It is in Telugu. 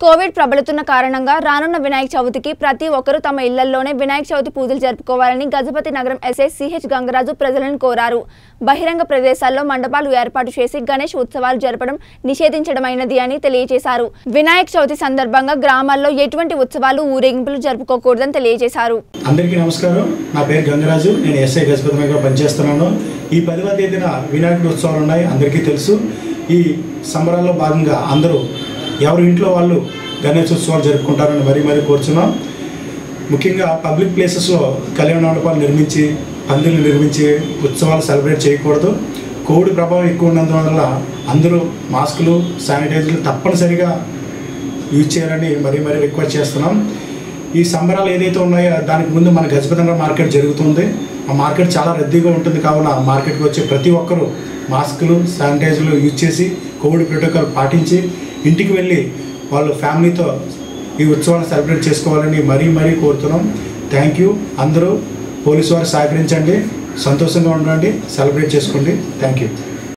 కోవిడ్ ప్రబలుతున్న కారణంగా రానున్న వినాయక చవితికి ప్రతి ఒక్కరూ తమ ఇళ్లలోనే వినాయక చవితి పూజలు జరుపుకోవాలని గజపతి నగరం ఎస్ఐ సిహెచ్ గంగరాజు ప్రజలను కోరారు బహిరంగ ప్రదేశాల్లో మండపాలు ఏర్పాటు చేసి గణేష్ ఉత్సవాలు జరపడం నిషేధించడమైనది అని తెలియజేశారు వినాయక చవితి సందర్భంగా గ్రామాల్లో ఎటువంటి ఉత్సవాలు ఊరేగింపులు జరుపుకోకూడదని తెలియజేశారు అందరికీ నమస్కారం నా పేరు గంగరాజు నేను ఎస్ఐ గజపతిగా పనిచేస్తున్నాను ఈ పదవ తేదీన వినాయకుడి ఉత్సవాలు ఉన్నాయి అందరికీ తెలుసు ఈ సంబరాల్లో భాగంగా అందరూ ఎవరి ఇంట్లో వాళ్ళు గణేష్ ఉత్సవాలు జరుపుకుంటారని మరీ మరీ కోరుచున్నాం ముఖ్యంగా పబ్లిక్ ప్లేసెస్లో కళ్యాణ మండపాలు నిర్మించి పందిళ్ళు నిర్మించి ఉత్సవాలు సెలబ్రేట్ చేయకూడదు కోవిడ్ ప్రభావం ఎక్కువ ఉన్నందువల్ల అందరూ మాస్కులు శానిటైజర్లు తప్పనిసరిగా యూజ్ చేయాలని మరీ మరీ రిక్వెస్ట్ చేస్తున్నాం ఈ సంబరాలు ఏదైతే ఉన్నాయో దానికి ముందు మన గజపతినగర్ మార్కెట్ జరుగుతుంది ఆ మార్కెట్ చాలా రద్దీగా ఉంటుంది కావున మార్కెట్కి వచ్చే ప్రతి ఒక్కరూ మాస్కులు శానిటైజర్లు యూజ్ చేసి కోవిడ్ ప్రోటోకాల్ పాటించి ఇంటికి వెళ్ళి వాళ్ళ ఫ్యామిలీతో ఈ ఉత్సవాన్ని సెలబ్రేట్ చేసుకోవాలని మరీ మరీ కోరుతున్నాం థ్యాంక్ యూ అందరూ పోలీసు వారు సహకరించండి సంతోషంగా ఉండండి సెలబ్రేట్ చేసుకోండి థ్యాంక్ యూ